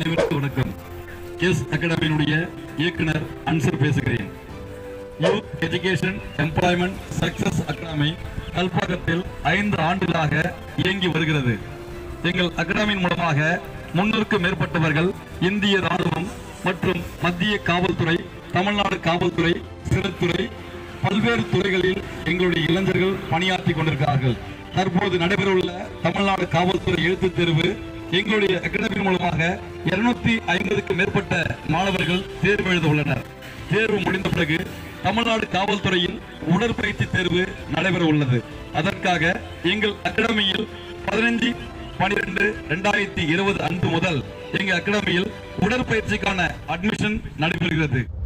அனைவருக்கும் வணக்கம் எஸ் அகாடமியினுடைய இயக்குனர் அன்சர் பேசுகிறேன் youth education employment success academy கல்பாக்கத்தில் ஐந்து ஆண்டுகளாக இயங்கி வருகிறது எங்கள் அகாடமியின் மூலமாக முன்னூறுக்கும் மேற்பட்டவர்கள் இந்திய ராணுவம் மற்றும் மத்திய காவல்துறை தமிழ்நாடு காவல்துறை சிறைத்துறை பல்வேறு துறைகளில் எங்களுடைய இளைஞர்கள் பணியாற்றி கொண்டிருக்கிறார்கள் தற்போது நடைபெறவுள்ள தமிழ்நாடு காவல்துறை எழுத்துத் தேர்வு எங்களுடைய அகாடமி மூலமாக இருநூத்தி ஐம்பதுக்கும் மேற்பட்ட மாணவர்கள் தேர்வு எழுத உள்ளனர் தேர்வு முடிந்த பிறகு தமிழ்நாடு காவல்துறையில் உடற்பயிற்சி தேர்வு நடைபெற உள்ளது அதற்காக எங்கள் அகாடமியில் பதினைஞ்சு பனிரெண்டு ரெண்டாயிரத்தி இருபது அன்று முதல் எங்கள் அகாடமியில் உடற்பயிற்சிக்கான அட்மிஷன் நடைபெறுகிறது